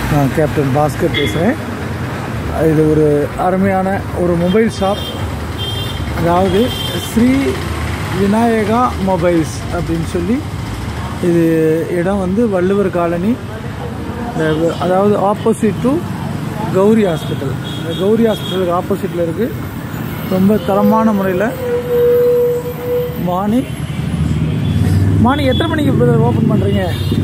நான் கேப்டன் பாஸ்கர் பேசுகிறேன் இது ஒரு அருமையான ஒரு மொபைல் ஷாப் அதாவது ஸ்ரீ விநாயகா மொபைல்ஸ் அப்படின்னு சொல்லி இது இடம் வந்து வள்ளுவர் காலனி இந்த அதாவது ஆப்போசிட் டு கௌரி ஹாஸ்பிட்டல் இந்த கௌரி ஹாஸ்பிட்டலுக்கு ஆப்போசிட்டில் இருக்குது ரொம்ப தரமான முறையில் மார்னிங் மார்னிங் எத்தனை மணிக்கு ஓப்பன் பண்ணுறீங்க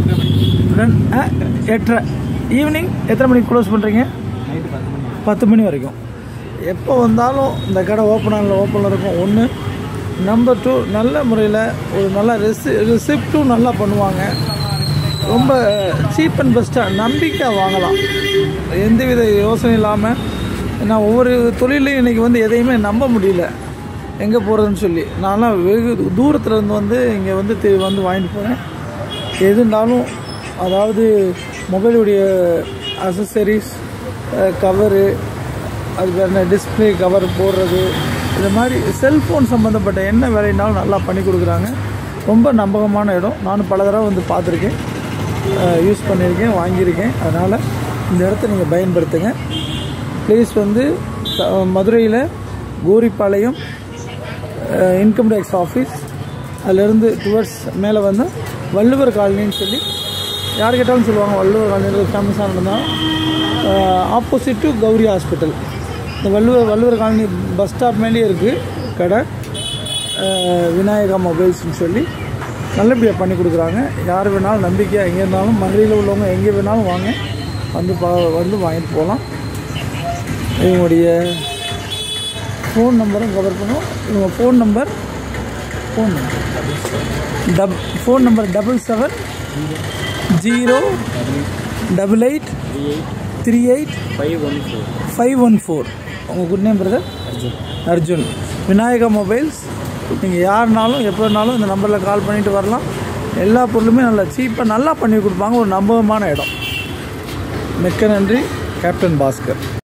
எட்டரை ஈவினிங் எத்தனை மணிக்கு க்ளோஸ் பண்ணுறீங்க பத்து மணி வரைக்கும் எப்போ வந்தாலும் இந்த கடை ஓப்பன் ஆகல ஓப்பனில் இருக்கும் ஒன்று நம்பர் டூ நல்ல முறையில் ஒரு நல்ல ரெசி ரிசிப்டும் நல்லா பண்ணுவாங்க ரொம்ப சீப் அண்ட் பெஸ்ட்டாக நம்பிக்கை வாங்கலாம் எந்தவித யோசனை இல்லாமல் நான் ஒவ்வொரு தொழிலையும் இன்றைக்கி வந்து எதையுமே நம்ப முடியல எங்கே போகிறதுன்னு சொல்லி நான்லாம் வெகு தூரத்தில் இருந்து வந்து இங்கே வந்து தெ- வந்து வாங்கிட்டு போகிறேன் எது இருந்தாலும் அதாவது மொபைலுடைய அசசரிஸ் கவரு அது வேறு என்ன டிஸ்பிளே கவர் போடுறது இது மாதிரி செல்ஃபோன் சம்மந்தப்பட்ட என்ன வேலைனாலும் நல்லா பண்ணி கொடுக்குறாங்க ரொம்ப நம்பகமான இடம் நானும் பல தடவை வந்து பார்த்துருக்கேன் யூஸ் பண்ணியிருக்கேன் வாங்கியிருக்கேன் அதனால் இந்த இடத்த நீங்கள் பயன்படுத்துங்க ப்ளேஸ் வந்து த- மதுரையில் கோரிப்பாளையம் இன்கம் டேக்ஸ் ஆஃபீஸ் அதிலிருந்து டுவர்ட்ஸ் மேலே வந்து வள்ளுவர் காலனின்னு சொல்லி யார் கேட்டாலும் சொல்லுவாங்க வள்ளுவர் காலனி ஃபேமஸான இடம் தான் ஆப்போசிட் டு கௌரி ஹாஸ்பிட்டல் இந்த Valluvar Valluvar colony bus stop மேலேயே இருக்குது கடை அஹ், விநாயகா மொபைல்ஸ்னு சொல்லி நல்லபடியாக பண்ணி கொடுக்குறாங்க யார் வேணாலும் நம்பிக்கையாக எங்கே இருந்தாலும் மதுரையில் உள்ளவங்க எங்கே வேணாலும் வாங்க வந்து பா வந்து வாங்கிட்டு போகலாம் இவங்களுடைய ஃபோன் நம்பரும் கவர் பண்ணுவோம் இவங்க phone number phone dub phone number double seven zero double eight three eight five one four five one four உங்கள் good name brother Arjun Arjun Vinayaka mobiles நீங்கள் யாருனாலும் எப்போ வேணாலும் இந்த நம்பரில் கால் பண்ணிட்டு வரலாம் எல்லா பொருளுமே நல்லா சீப்பாக நல்லா பண்ணி கொடுப்பாங்க ஒரு நம்பகமான இடம் மிக்க நன்றி கேப்டன் பாஸ்கர்